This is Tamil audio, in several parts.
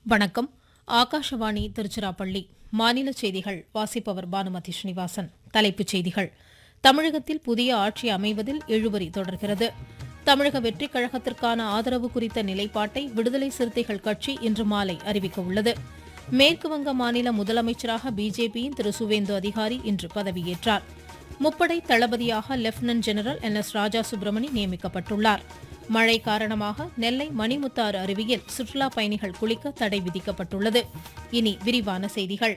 வணக்கம் ஆகாஷவாணி திருச்சிராப்பள்ளி மாநில செய்திகள் வாசிப்பவர் பானுமதி ஸ்ரீனிவாசன் தலைப்புச் செய்திகள் தமிழகத்தில் புதிய ஆட்சி அமைவதில் இழுபறி தொடர்கிறது தமிழக வெற்றிக் கழகத்திற்கான ஆதரவு குறித்த நிலைப்பாட்டை விடுதலை சிறுத்தைகள் கட்சி இன்று மாலை அறிவிக்க உள்ளது மேற்குவங்க மாநில முதலமைச்சராக பிஜேபியின் திரு சுவேந்து அதிகாரி இன்று பதவியேற்றார் முப்படை தளபதியாக lieutenant general N S Raja Subramani நியமிக்கப்பட்டுள்ளார் மழை காரணமாக நெல்லை மணிமுத்தாறு அருவியில் சுற்றுலா பயணிகள் குளிக்க தடை விதிக்கப்பட்டுள்ளது இனி விரிவான செய்திகள்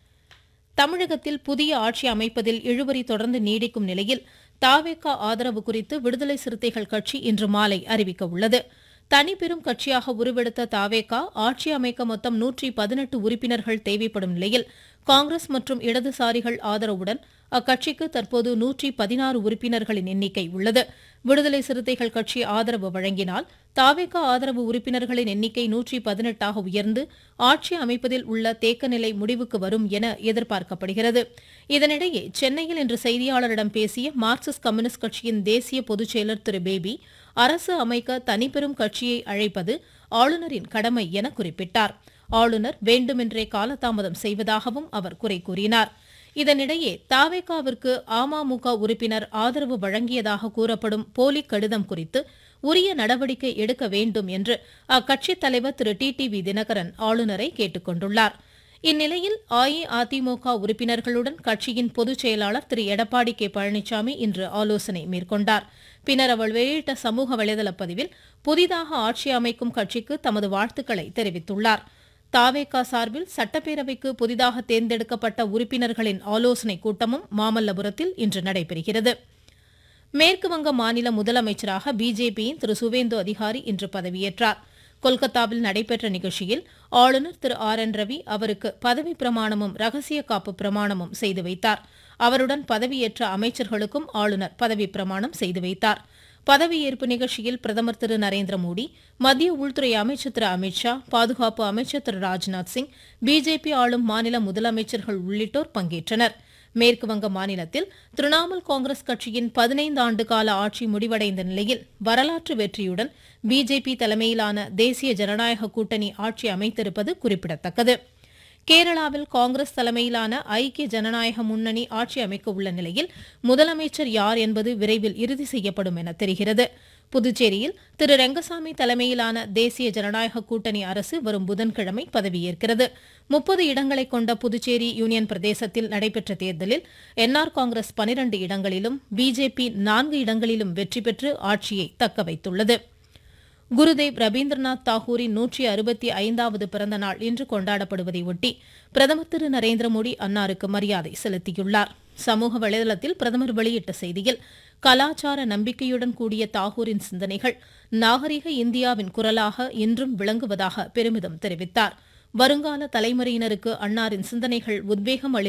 தமிழகத்தில் புதிய ஆட்சி அமைப்பதில் இழுபறி தொடர்ந்து நீடிக்கும் நிலையில் தாவேகா ஆதரவு குறித்து விடுதலை சிறுத்தைகள் கட்சி இன்று மாலை அறிவிக்க உள்ளது தனிப்பெரும் கட்சியாக உருவெடுத்த தாவேகா ஆட்சி அமைக்க மொத்தம் நூற்றி பதினெட்டு உறுப்பினர்கள் தேவைப்படும் நிலையில் காங்கிரஸ் மற்றும் இடதுசாரிகள் ஆதரவுடன் அக்கட்சிக்கு தற்போது நூற்றி பதினாறு உறுப்பினர்களின் எண்ணிக்கை உள்ளது விடுதலை சிறுத்தைகள் கட்சி ஆதரவு வழங்கினால் தாவேகா ஆதரவு உறுப்பினர்களின் எண்ணிக்கை நூற்றி பதினெட்டாக உயர்ந்து ஆட்சி அமைப்பதில் உள்ள தேக்க நிலை முடிவுக்கு வரும் என எதிர்பார்க்கப்படுகிறது இதனிடையே சென்னையில் இன்று செய்தியாளரிடம் பேசிய மார்க்சிஸ்ட் கம்யூனிஸ்ட் கட்சியின் தேசிய பொதுச் செயலர் திரு பேபி அரசு அமைக்க தனிப்பெரும் கட்சியை அழைப்பது ஆளுநரின் கடமை என குறிப்பிட்டார் ஆளுநர் வேண்டுமென்றே காலதாமதம் செய்வதாகவும் அவர் குறை கூறினார் இதனிடையே தாவேகாவிற்கு அமமுக உறுப்பினர் ஆதரவு வழங்கியதாக கூறப்படும் போலி கடிதம் குறித்து உரிய நடவடிக்கை எடுக்க வேண்டும் என்று அக்கட்சித் தலைவர் Thiru T T V Dhinakaran ஆளுநரை கேட்டுக் கொண்டுள்ளார் இந்நிலையில் அஇஅதிமுக உறுப்பினர்களுடன் கட்சியின் பொதுச் செயலாளர் திரு எடப்பாடி கே பழனிசாமி இன்று ஆலோசனை மேற்கொண்டார் பின்னர் அவர் வெளியிட்ட சமூக வலைதள பதிவில் புதிதாக ஆட்சி அமைக்கும் கட்சிக்கு தமது வாழ்த்துக்களை தெரிவித்துள்ளார் தாவேகா சார்பில் சட்டப்பேரவைக்கு புதிதாக தேர்ந்தெடுக்கப்பட்ட உறுப்பினர்களின் ஆலோசனைக் கூட்டமும் மாமல்லபுரத்தில் இன்று நடைபெறுகிறது மேற்குவங்க மாநில முதலமைச்சராக பிஜேபியின் திரு சுவேந்து அதிகாரி இன்று பதவியேற்றார் கொல்கத்தாவில் நடைபெற்ற நிகழ்ச்சியில் ஆளுநர் திரு ஆர் என் ரவி அவருக்கு பதவி பிரமாணமும் ரகசிய காப்பு பிரமாணமும் செய்து வைத்தார் அவருடன் பதவியேற்ற அமைச்சர்களுக்கும் ஆளுநர் பதவி பிரமாணம் செய்து வைத்தார் பதவியேற்பு நிகழ்ச்சியில் பிரதமர் திரு நரேந்திர மோடி மத்திய உள்துறை அமைச்சர் திரு அமித்ஷா பாதுகாப்பு அமைச்சர் திரு ராஜ்நாத் சிங் பிஜேபி ஆளும் மாநில முதலமைச்சர்கள் உள்ளிட்டோர் பங்கேற்றனர் மேற்குவங்க மாநிலத்தில் திரிணாமுல் காங்கிரஸ் கட்சியின் பதினைந்து ஆண்டு கால ஆட்சி முடிவடைந்த நிலையில் வரலாற்று வெற்றியுடன் பிஜேபி தலைமையிலான தேசிய ஜனநாயக கூட்டணி ஆட்சி அமைத்திருப்பது குறிப்பிடத்தக்கது கேரளாவில் காங்கிரஸ் தலைமையிலான ஐக்கிய ஜனநாயக முன்னணி ஆட்சி அமைக்க உள்ள நிலையில் முதலமைச்சர் யார் என்பது விரைவில் இறுதி செய்யப்படும் என தெரிகிறது புதுச்சேரியில் திரு ரெங்கசாமி தலைமையிலான தேசிய ஜனநாயக கூட்டணி அரசு வரும் புதன்கிழமை பதவியேற்கிறது முப்பது இடங்களை கொண்ட புதுச்சேரி யூனியன் பிரதேசத்தில் நடைபெற்ற தேர்தலில் என்ஆர் காங்கிரஸ் பனிரண்டு இடங்களிலும் பிஜேபி நான்கு இடங்களிலும் வெற்றி பெற்று ஆட்சியை தக்கவைத்துள்ளது குருதேவ் ரவீந்திரநாத் தாகூரின் நூற்றி அறுபத்தி ஐந்தாவது பிறந்த நாள் இன்று கொண்டாடப்படுவதை ஒட்டி பிரதமர் திரு நரேந்திர மோடி அன்னாருக்கு மரியாதை செலுத்தியுள்ளார் சமூக வலைதளத்தில் பிரதமர் வெளியிட்ட செய்தியில் கலாச்சார நம்பிக்கையுடன் கூடிய தாகூரின் சிந்தனைகள் நாகரிக இந்தியாவின் குரலாக இன்றும் விளங்குவதாக பெருமிதம் தெரிவித்தார் வருங்கால தலைமுறையினருக்கு அன்னாரின் சிந்தனைகள் உத்வேகம் அளி